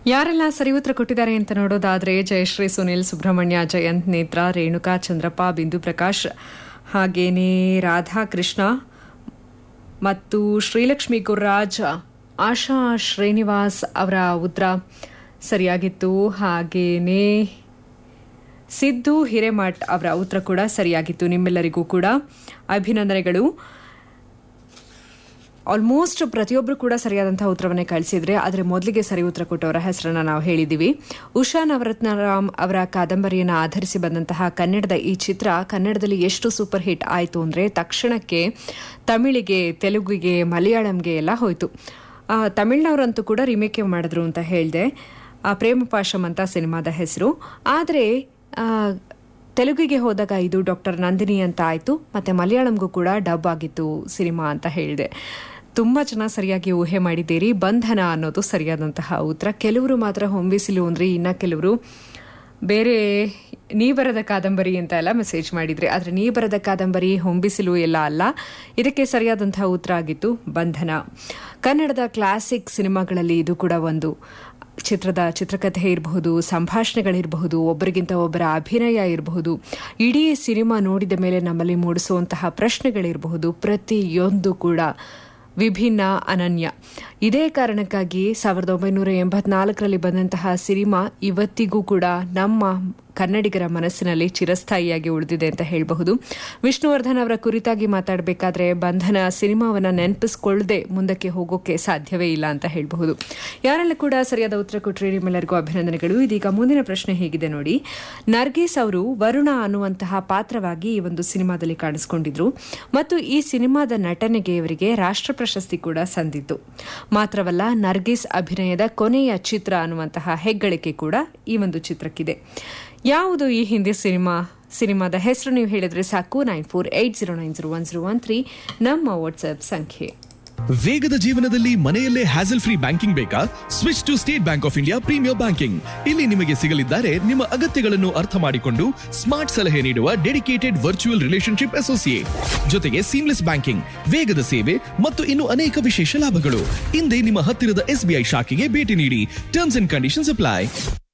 ಯಾರೆಲ್ಲ ಸರಿ ಉತ್ತರ ಕೊಟ್ಟಿದ್ದಾರೆ ಅಂತ ನೋಡೋದಾದ್ರೆ ಜಯಶ್ರೀ ಸುನಿಲ್ ಸುಬ್ರಹ್ಮಣ್ಯ ಜಯಂತ್ ನೇತ್ರ ರೇಣುಕಾ ಚಂದ್ರಪ್ಪ ಬಿಂದು ಪ್ರಕಾಶ್ ಹಾಗೇನೇ ರಾಧಾಕೃಷ್ಣ ಮತ್ತು ಶ್ರೀಲಕ್ಷ್ಮಿ ಗುರ್ರಾಜ್ ಆಶಾ ಶ್ರೀನಿವಾಸ್ ಅವರ ಉತ್ತರ ಸರಿಯಾಗಿತ್ತು ಹಾಗೇನೇ ಸಿದ್ದು ಹಿರೇಮಠ್ ಅವರ ಉತ್ತರ ಕೂಡ ಸರಿಯಾಗಿತ್ತು ನಿಮ್ಮೆಲ್ಲರಿಗೂ ಕೂಡ ಅಭಿನಂದನೆಗಳು ಆಲ್ಮೋಸ್ಟ್ ಪ್ರತಿಯೊಬ್ಬರು ಕೂಡ ಸರಿಯಾದಂತಹ ಉತ್ತರವನ್ನೇ ಕಳಿಸಿದ್ರೆ ಆದರೆ ಮೊದಲಿಗೆ ಸರಿ ಉತ್ತರ ಕೊಟ್ಟವರ ಹೆಸರನ್ನ ನಾವು ಹೇಳಿದ್ದೀವಿ ಉಷಾ ನವರತ್ನರಾಮ್ ಅವರ ಕಾದಂಬರಿಯನ್ನು ಆಧರಿಸಿ ಬಂದಂತಹ ಕನ್ನಡದ ಈ ಚಿತ್ರ ಕನ್ನಡದಲ್ಲಿ ಎಷ್ಟು ಸೂಪರ್ ಹಿಟ್ ಆಯಿತು ಅಂದರೆ ತಕ್ಷಣಕ್ಕೆ ತಮಿಳಿಗೆ ತೆಲುಗಿಗೆ ಮಲಯಾಳಂಗೆ ಎಲ್ಲ ಹೋಯಿತು ಆ, ತಮಿಳ್ನವರಂತೂ ಕೂಡ ರಿಮೇಕ್ ಮಾಡಿದ್ರು ಅಂತ ಹೇಳಿದೆ ಪ್ರೇಮ ಪಾಶಂ ಅಂತ ಸಿನಿಮಾದ ಹೆಸರು ಆದರೆ ತೆಲುಗಿಗೆ ಹೋದಾಗ ಇದು ಡಾಕ್ಟರ್ ನಂದಿನಿ ಅಂತ ಆಯಿತು ಮತ್ತು ಮಲಯಾಳಂಗೂ ಕೂಡ ಡಬ್ ಆಗಿತ್ತು ಸಿನಿಮಾ ಅಂತ ಹೇಳಿದೆ ತುಂಬ ಚೆನ್ನಾಗಿ ಸರಿಯಾಗಿ ಊಹೆ ಮಾಡಿದ್ದೀರಿ ಬಂಧನ ಅನ್ನೋದು ಸರಿಯಾದಂತಹ ಉತ್ತರ ಕೆಲವರು ಮಾತ್ರ ಹೊಂಬಿಸಿಲು ಅಂದ್ರೆ ಇನ್ನು ಕೆಲವರು ಬೇರೆ ನೀ ಬರದ ಕಾದಂಬರಿ ಅಂತ ಎಲ್ಲ ಮೆಸೇಜ್ ಮಾಡಿದ್ರೆ ಆದರೆ ನೀ ಬರದ ಕಾದಂಬರಿ ಹೊಂಬಿಸಿಲು ಎಲ್ಲ ಅಲ್ಲ ಇದಕ್ಕೆ ಸರಿಯಾದಂತಹ ಉತ್ತರ ಆಗಿತ್ತು ಬಂಧನ ಕನ್ನಡದ ಕ್ಲಾಸಿಕ್ ಸಿನಿಮಾಗಳಲ್ಲಿ ಇದು ಕೂಡ ಒಂದು ಚಿತ್ರದ ಚಿತ್ರಕಥೆ ಇರಬಹುದು ಸಂಭಾಷಣೆಗಳಿರಬಹುದು ಒಬ್ಬರಿಗಿಂತ ಒಬ್ಬರ ಅಭಿನಯ ಇರಬಹುದು ಇಡೀ ಸಿನಿಮಾ ನೋಡಿದ ಮೇಲೆ ನಮ್ಮಲ್ಲಿ ಮೂಡಿಸುವಂತಹ ಪ್ರಶ್ನೆಗಳಿರಬಹುದು ಪ್ರತಿಯೊಂದು ಕೂಡ ವಿಭಿನ್ನ ಅನನ್ಯ ಇದೇ ಕಾರಣಕ್ಕಾಗಿ ಸಾವಿರದ ಒಂಬೈನೂರ ಎಂಬತ್ನಾಲ್ಕರಲ್ಲಿ ಬಂದಂತಹ ಸಿನಿಮಾ ಇವತ್ತಿಗೂ ಕೂಡ ನಮ್ಮ ಕನ್ನಡಿಗರ ಮನಸ್ಸಿನಲ್ಲಿ ಚಿರಸ್ಥಾಯಿಯಾಗಿ ಉಳಿದಿದೆ ಅಂತ ಹೇಳಬಹುದು ವಿಷ್ಣುವರ್ಧನ್ ಅವರ ಕುರಿತಾಗಿ ಮಾತಾಡಬೇಕಾದ್ರೆ ಬಂಧನ ಸಿನಿಮಾವನ್ನ ನೆನಪಿಸ್ಕೊಳ್ಳದೆ ಮುಂದಕ್ಕೆ ಹೋಗೋಕೆ ಸಾಧ್ಯವೇ ಇಲ್ಲ ಅಂತ ಹೇಳಬಹುದು ಯಾರೆಲ್ಲ ಕೂಡ ಸರಿಯಾದ ಉತ್ತರ ಕೊಟ್ಟರೆ ನಿಮ್ಮೆಲ್ಲರಿಗೂ ಅಭಿನಂದನೆಗಳು ಇದೀಗ ಮುಂದಿನ ಪ್ರಶ್ನೆ ಹೇಗಿದೆ ನೋಡಿ ನರ್ಗೀಸ್ ಅವರು ವರುಣ ಅನ್ನುವಂತಹ ಪಾತ್ರವಾಗಿ ಈ ಒಂದು ಸಿನಿಮಾದಲ್ಲಿ ಕಾಣಿಸಿಕೊಂಡಿದ್ರು ಮತ್ತು ಈ ಸಿನಿಮಾದ ನಟನೆಗೆ ಇವರಿಗೆ ರಾಷ್ಟ್ರ ಪ್ರಶಸ್ತಿ ಕೂಡ ಸಂದಿತ್ತು ಮಾತ್ರವಲ್ಲ ನರ್ಗೀಸ್ ಅಭಿನಯದ ಕೊನೆಯ ಚಿತ್ರ ಅನ್ನುವಂತಹ ಹೆಗ್ಗಳಿಕೆ ಕೂಡ ಈ ಒಂದು ಚಿತ್ರಕ್ಕಿದೆ ಯಾವುದು ಈ ಹಿಂದಿ ಸಿನಿಮಾ ಸಿನಿಮಾದ ಹೆಸರು ನೀವು ಹೇಳಿದ್ರೆ ಸಾಕು nine four eight zero nine zero one zero one three ನಮ್ಮ ವಾಟ್ಸ್ಆಪ್ ಸಂಖ್ಯೆ ವೇಗದ ಜೀವನದಲ್ಲಿ ಮನೆಯಲ್ಲೇ ಹ್ಯಾಸಲ್ ಫ್ರೀ ಬ್ಯಾಂಕಿಂಗ್ ಬೇಕಾ switch to state bank of India premier banking ಇಲ್ಲಿ ನಿಮಗೆ ಸಿಗಲಿದ್ದಾರೆ ನಿಮ್ಮ ಅಗತ್ಯಗಳನ್ನು ಅರ್ಥ ಮಾಡಿಕೊಂಡು ಸ್ಮಾರ್ಟ್ ಸಲಹೆ ನೀಡುವ ಡೆಡಿಕೇಟೆಡ್ ವರ್ಚುವಲ್ ರಿಲೇಶನ್ಶಿಪ್ ಅಸೋಸಿಯೇಟ್ ಜೊತೆಗೆ ಸೀಮ್ಲೆಸ್ ಬ್ಯಾಂಕಿಂಗ್ ವೇಗದ ಸೇವೆ ಮತ್ತು ಇನ್ನು ಅನೇಕ ವಿಶೇಷ ಲಾಭಗಳು ಹಿಂದೆ ನಿಮ್ಮ ಹತ್ತಿರದ ಎಸ್ಬಿಐ ಶಾಖೆಗೆ ಭೇಟಿ ನೀಡಿ ಟರ್ಮ್ಸ್ ಅಂಡ್ ಕಂಡೀಷನ್ಸ್ ಅಪ್ಲೈ